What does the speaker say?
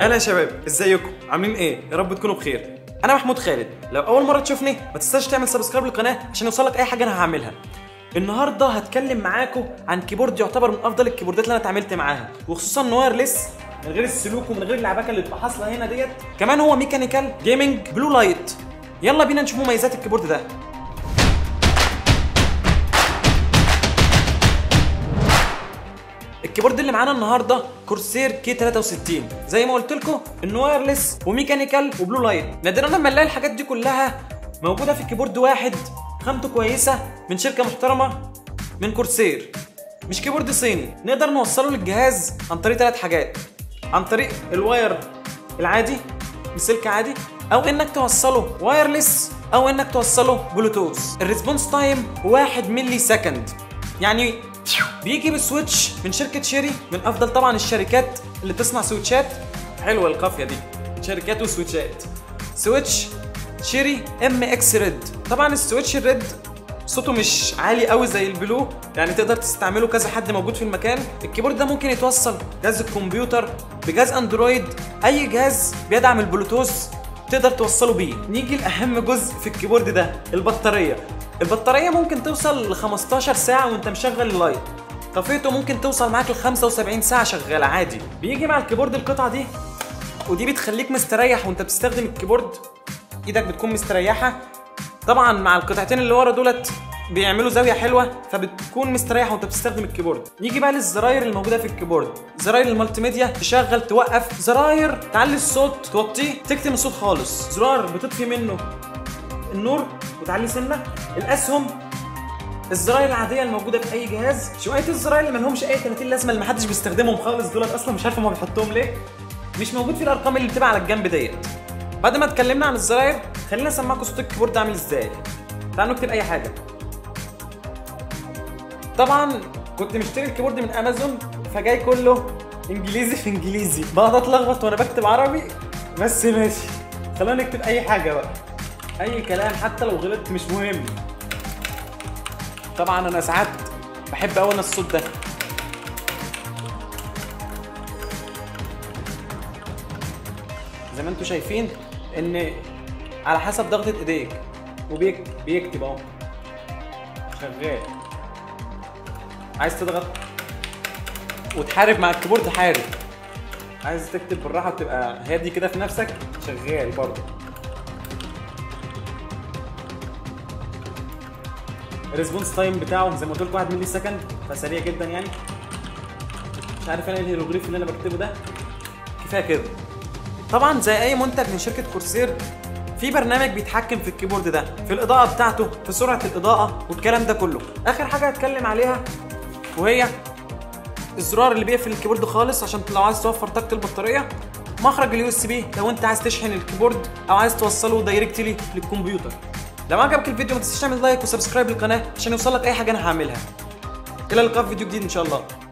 اهلا يا شباب ازيكم عاملين ايه يا رب تكونوا بخير انا محمود خالد لو اول مره تشوفني ما تنساش تعمل سبسكرايب للقناه عشان يوصلك اي حاجه انا هعملها النهارده هتكلم معاكم عن كيبورد يعتبر من افضل الكيبوردات اللي انا اتعاملت معاها وخصوصا ان وايرلس من غير السلوك ومن غير العباكه اللي بتبقى حاصله هنا ديت كمان هو ميكانيكال جيمنج بلو لايت يلا بينا نشوف مميزات الكيبورد ده الكيبورد اللي معانا النهارده كورسير كي 63 زي ما قلت لكم انه وايرلس وميكانيكال وبلو لايت نادرا لما نلاقي الحاجات دي كلها موجوده في كيبورد واحد خامته كويسه من شركه محترمه من كورسير مش كيبورد صيني نقدر نوصله للجهاز عن طريق ثلاث حاجات عن طريق الواير العادي بسلك عادي او انك توصله وايرلس او انك توصله بلوتوث الريسبونس تايم 1 ملي سكند يعني بيجي بسويتش من شركة شيري من أفضل طبعا الشركات اللي بتصنع سويتشات حلوة القافية دي شركات وسويتشات سويتش شيري ام اكس ريد طبعا السويتش الريد صوته مش عالي قوي زي البلو يعني تقدر تستعمله كذا حد موجود في المكان الكيبورد ده ممكن يتوصل جهاز الكمبيوتر بجهاز اندرويد اي جهاز بيدعم البلوتوث تقدر توصله بيه نيجي لاهم جزء في الكيبورد ده البطاريه البطاريه ممكن توصل ل 15 ساعه وانت مشغل اللايت طفيته ممكن توصل معاك ل 75 ساعه شغاله عادي بيجي مع الكيبورد القطعه دي ودي بتخليك مستريح وانت بتستخدم الكيبورد ايدك بتكون مستريحه طبعا مع القطعتين اللي ورا دولت بيعملوا زاويه حلوه فبتكون مستريح وانت بتستخدم الكيبورد نيجي بقى للزراير الموجوده في الكيبورد زراير المالتي ميديا تشغل توقف زراير تعلي الصوت توطيه تكتم الصوت خالص زرار بتطفي منه النور وتعلي سنه الاسهم الزراير العاديه الموجوده في اي جهاز شويه الزراير اللي مالهمش اي 30 لازمه اللي محدش بيستخدمهم خالص دولت اصلا مش عارف هما بيحطوهم ليه مش موجود في الارقام اللي بتبقى على الجنب ديت بعد ما اتكلمنا عن الزراير خلينا اسمعكم صوت الكيبورد عامل ازاي تعالوا نكتب اي حاجه طبعا كنت مشتري الكيبورد من امازون فجاي كله انجليزي في انجليزي بقعد اتلخبط وانا بكتب عربي بس ماشي خلينا نكتب اي حاجه بقى اي كلام حتى لو غلطت مش مهم طبعا انا ساعات بحب قوي انا الصوت ده زي ما انتم شايفين ان على حسب ضغطة ايديك وبيكتب بيكتب اهو شغال عايز تضغط وتحارب مع الكيبورد حارب عايز تكتب بالراحه وتبقى هادي كده في نفسك شغال برضه الريسبونس تايم بتاعه زي ما قلت لكم 1 ملي سكند فسريع جدا يعني مش عارف انا ايه الهيروغليف اللي انا بكتبه ده كفايه كده طبعا زي اي منتج من شركه كورسير في برنامج بيتحكم في الكيبورد ده في الاضاءه بتاعته في سرعه الاضاءه والكلام ده كله اخر حاجه هتكلم عليها وهي الزرار اللي بيقفل الكيبورد خالص عشان لو عايز توفر طاقه البطاريه مخرج اليو اس بي لو انت عايز تشحن الكيبورد او عايز توصله دايركتلي للكمبيوتر لو عجبك الفيديو ما تنساش تعمل لايك وسبسكرايب للقناه عشان يوصلك اي حاجه انا هعملها الى اللقاء في فيديو جديد ان شاء الله